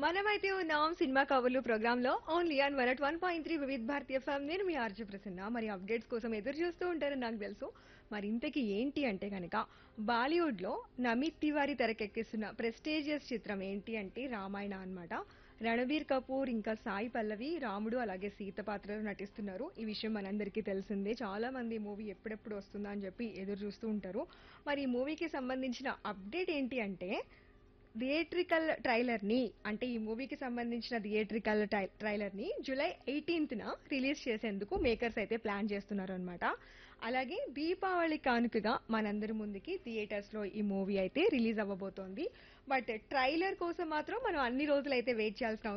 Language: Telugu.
మనమైతే ఉన్నాం సినిమా కవర్లు ప్రోగ్రామ్ లో only on one one point three వివిధ భారతీయ ఫామ్ నేను మీ ఆర్జు ప్రసన్న మరి అప్డేట్స్ కోసం ఎదురు చూస్తూ ఉంటారని నాకు తెలుసు మరి ఇంతకీ ఏంటి అంటే కనుక బాలీవుడ్ లో నమిత్ తివారీ తెరకెక్కిస్తున్న ప్రెస్టేజియస్ చిత్రం ఏంటి అంటే రామాయణ అన్నమాట రణబీర్ కపూర్ ఇంకా సాయి పల్లవి రాముడు అలాగే సీత పాత్రలో నటిస్తున్నారు ఈ విషయం మనందరికీ తెలిసిందే చాలా మంది మూవీ ఎప్పుడెప్పుడు వస్తుందా అని చెప్పి ఎదురు చూస్తూ ఉంటారు మరి ఈ మూవీకి సంబంధించిన అప్డేట్ ఏంటి అంటే థియేట్రికల్ ట్రైలర్ ని అంటే ఈ మూవీకి సంబంధించిన థియేట్రికల్ ట్రైలర్ ని జూలై ఎయిటీన్త్ న రిలీజ్ చేసేందుకు మేకర్స్ అయితే ప్లాన్ చేస్తున్నారు అనమాట అలాగే దీపావళి కానుకగా మనందరి ముందుకి థియేటర్స్ లో ఈ మూవీ అయితే రిలీజ్ అవ్వబోతోంది బట్ ట్రైలర్ కోసం మాత్రం మనం అన్ని రోజులు అయితే వెయిట్ చేయాల్సిన